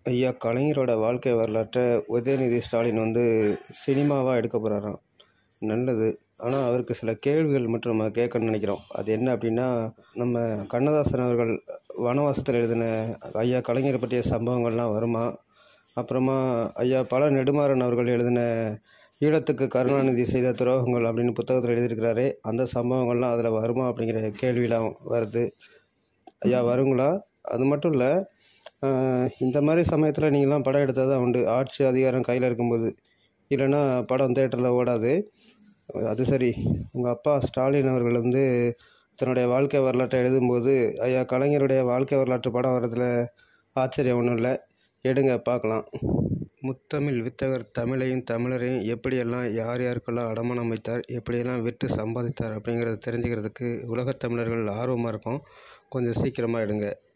ஐயா கலைஞரோட வாழ்க்கை வரலாற்றை உதயநிதி ஸ்டாலின் வந்து சினிமாவாக எடுக்க போகிறாராம் நல்லது ஆனால் அவருக்கு சில கேள்விகள் மட்டும் நம்ம கேட்கணும்னு நினைக்கிறோம் அது என்ன அப்படின்னா நம்ம கண்ணதாசன் அவர்கள் வனவாசத்தில் எழுதின ஐயா கலைஞரை பற்றிய சம்பவங்கள்லாம் வருமா அப்புறமா ஐயா பல நெடுமாறன் அவர்கள் எழுதின ஈழத்துக்கு கருணாநிதி செய்த துரோகங்கள் அப்படின்னு புத்தகத்தில் எழுதியிருக்கிறாரே அந்த சம்பவங்கள்லாம் அதில் வருமா அப்படிங்கிற கேள்விலாம் வருது ஐயா வருங்களா அது மட்டும் இல்லை இந்த மாதிரி சமயத்தில் நீங்களாம் படம் எடுத்தால் தான் உண்டு ஆட்சி அதிகாரம் கையில் இருக்கும்போது இல்லைன்னா படம் தேட்டரில் ஓடாது அது சரி உங்கள் அப்பா ஸ்டாலின் அவர்கள் வந்து தன்னுடைய வாழ்க்கை வரலாற்றை எழுதும்போது ஐயா கலைஞருடைய வாழ்க்கை வரலாற்று படம் வர்றதுல ஆச்சரியம் ஒன்றும் இல்லை எடுங்க பார்க்கலாம் முத்தமிழ் வித்தகர் தமிழையும் தமிழரையும் எப்படியெல்லாம் யார் யாருக்கெல்லாம் அடமானம் வைத்தார் எப்படியெல்லாம் விற்று சம்பாதித்தார் அப்படிங்கிறத தெரிஞ்சுக்கிறதுக்கு உலகத் தமிழர்கள் ஆர்வமாக இருக்கும் கொஞ்சம் சீக்கிரமாக எடுங்க